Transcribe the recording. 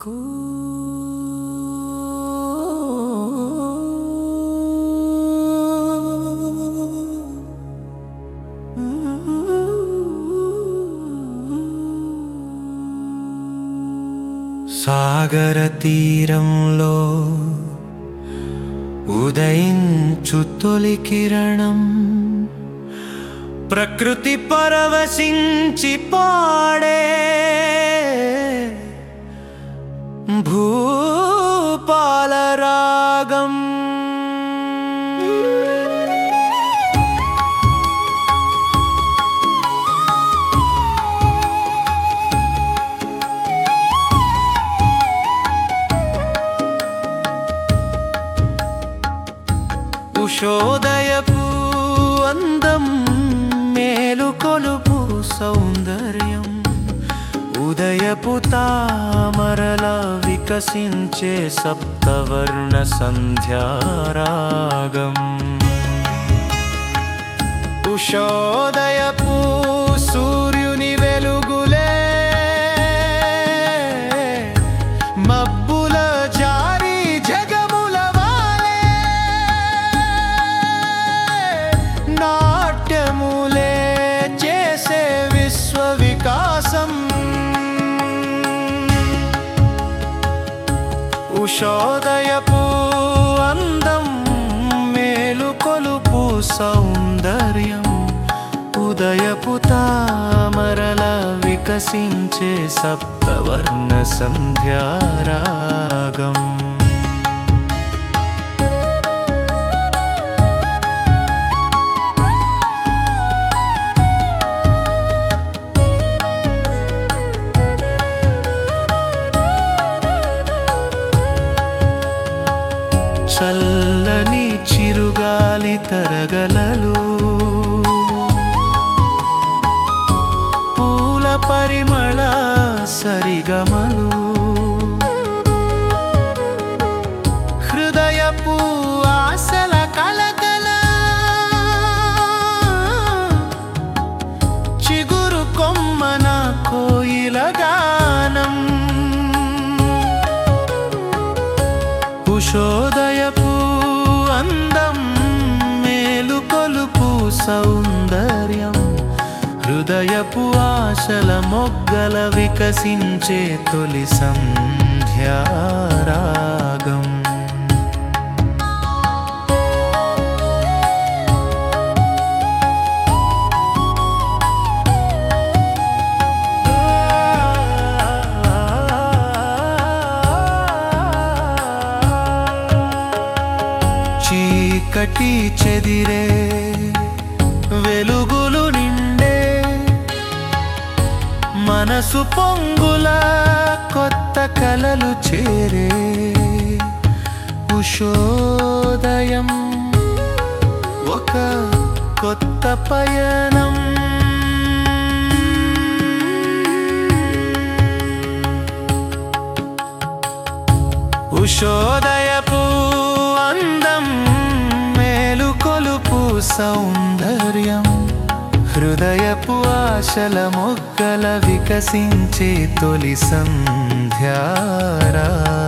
సాగర తీరంలో ఉదయించు తొలి కిరణం ప్రకృతి పరవశించి పాడే భూపాల రాగం ఉషోదయపు అందం మేలుకొలుపు సౌందర్యం ఉదయపు తామరల వికసించే సప్తవర్ణ సంధ్యారాగం ఉషోదయపు సూర్యుని వెలుగులే మబ్బుల జారి జగముల వాలే నాట్యములే చేసే విశ్వ వికాసం ఉషోదయపు అందం మేలుకొలుపు సౌందర్యం ఉదయపు తామరల వికసించే సప్తవర్ణ సంధ్యారాగం చల్లని చిరుగాలి తరగలలు పూల పరిమళ సరిగమలు హృదయపు ఆశల కలకల చిగురు కొమ్మన కోయిల గానం ఉషోదయపు అందం మేలుకొలుపు సౌందర్యం హృదయపు ఆశల మొగ్గల వికసించే తొలి సంధ్యారాగం చీకటి చెదిరే వెలుగులు నిండే మనసు పొంగుల కొత్త కలలు చేరే ఉషోదయం ఒక కొత్త పయనం ఉషోదయపు అందం మేలుకొలుపు సౌందర్యం హృదయపు ఆశల మొగ్గల వికసించే తొలి సంధ్యారా